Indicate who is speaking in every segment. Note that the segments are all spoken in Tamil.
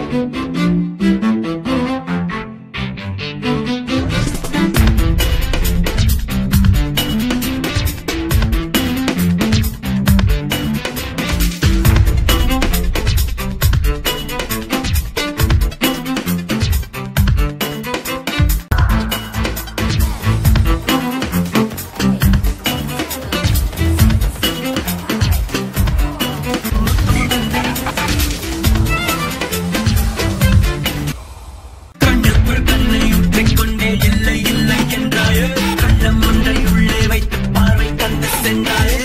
Speaker 1: கண்ணுக்குள் கண்ணை ஊற்றிக் கொண்டே இல்லை இல்லை என்றாயே கள்ளம் ஒன்றை உள்ளே வைத்து பார்வை தந்து சென்றாயே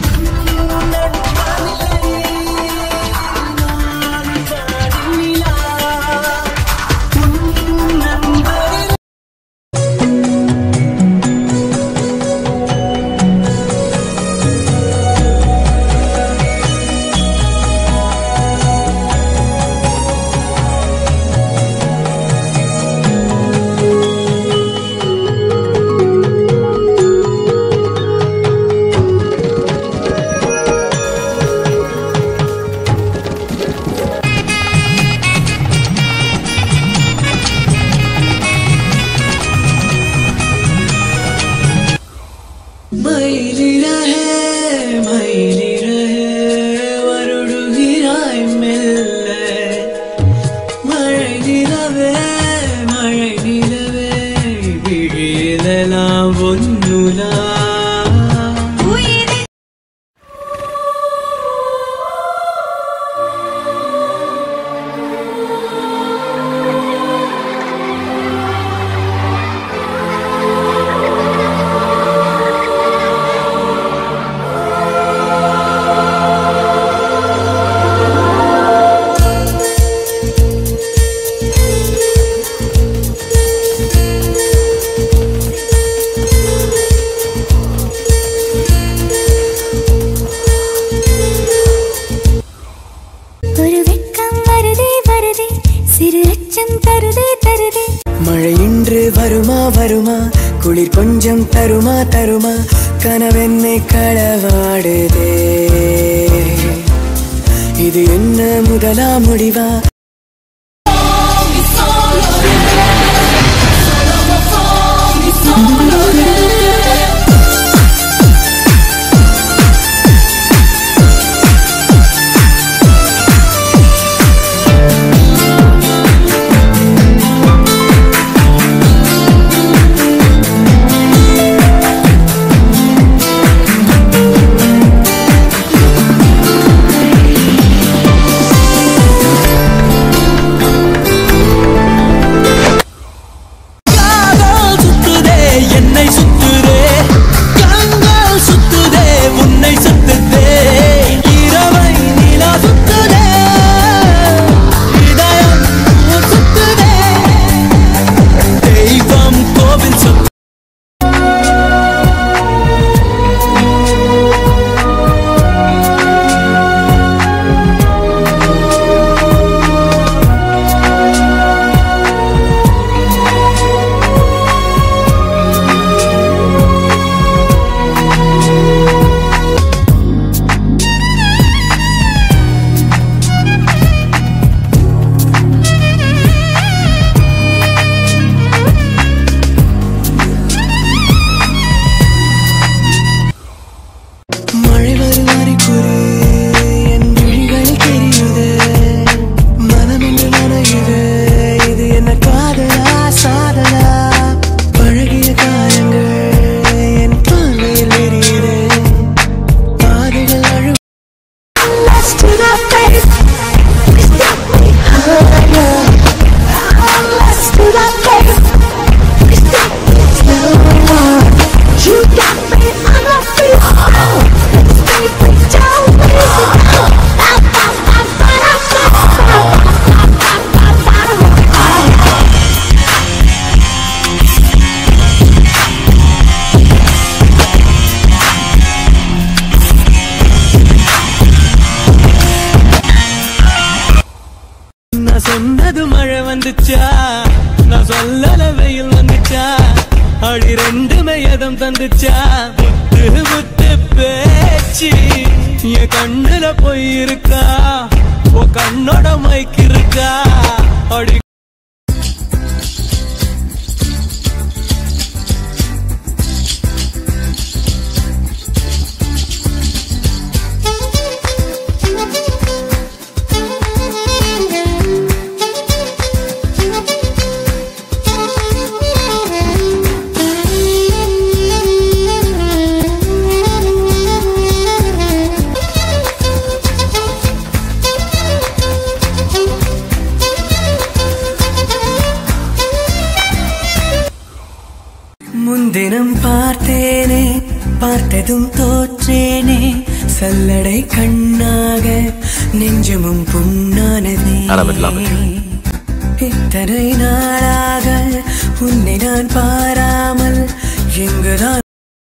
Speaker 2: மயிலிறகே மயிலிறகே வருடுகிறாய் மெல்ல மழை நிலவே மழை நிலவே விழியிலெல்லாம் ஒன்னுலா
Speaker 3: ஒரு வெட்கம் வருதே வருதே சிறு அச்சம் தருதே தருதே
Speaker 2: மழை இன்று வருமா வருமா குளிர் கொஞ்சம் தருமா தருமா கனவென்னை களவாடுதே இது என்ன முதலா முடிவா
Speaker 1: காதல் சுத்துதே என்னை சுத்துதே கண்கள் சுத்துதே உன்னை சுத்துதே இரவை நிலா சுத்துதே இதயம் சுத்துதே தெய்வம் கோவில் சுத்து
Speaker 2: மழை வருவாரி குறி என் விழிகளில் தெரியுது மனம் என்று நனையுது இது என்ன காதலா சாதலா பழகிய காயங்கள் என் பார்வையில் எரியுது பாதைகள் அழு
Speaker 3: Let's do the face Stop me higher Let's do the face Stop me slower You got me on the floor Baby, don't leave me
Speaker 2: நான் சொன்னது மழை வந்துச்சா நான் சொல்லல வெயில் வந்துச்சா அடி ரெண்டுமே எதம் தந்துச்சா முத்து முத்து பேச்சு என் கண்ணுல போய் இருக்கா உன் கண்ணோட மைக்கு இருக்கா தினம் பார்த்தேனே பார்த்ததும் தோற்றேனே சல்லடை கண்ணாக நெஞ்சமும் புண்ணானதே
Speaker 4: அளவில்லாமல்.
Speaker 2: இத்தனை நாளாக உன்னை நான் பாராமல் எங்குதான்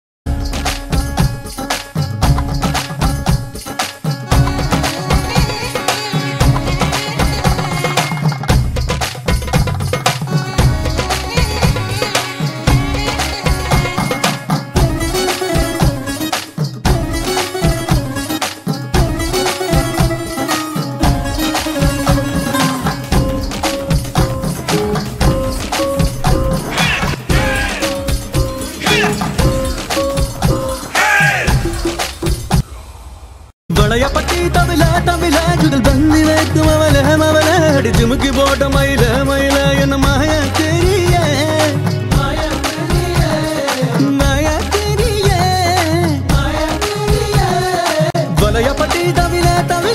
Speaker 5: வளையப்பட்டி தமிழ தமிழ சுடல் பந்தி வைக்கும் அவல மவல அடிச்சு முக்கி போட்ட மயில மயில என்ன மாய தெரிய மாய தெரிய வளையப்பட்டி தமிழ தமிழ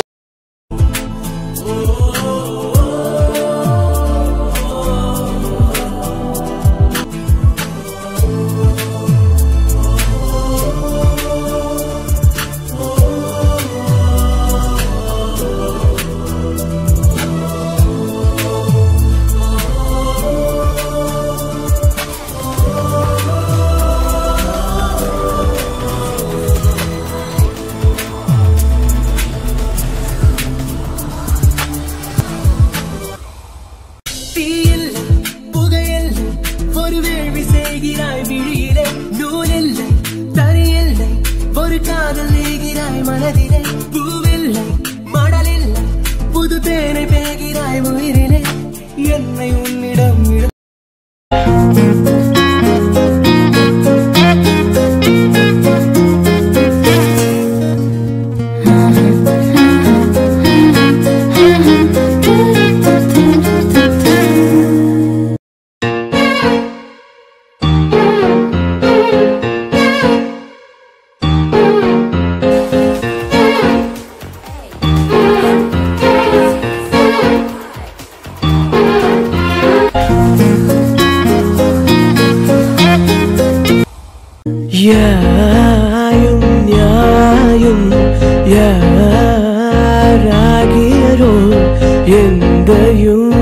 Speaker 2: தீயில் புகையில் ஒரு வேள்வி செய்கிறாய் விழியிலே நூலில்லை தனியில்லை ஒரு காதல் நீகிறாய் மனதிலே பூவில்லை மடலில்லை புது தேனை பேகிறாய் உயிரிலே என்னை உன்னிடம் இழ
Speaker 5: யாயும் யாயும் யாராகியரோ எந்தையும்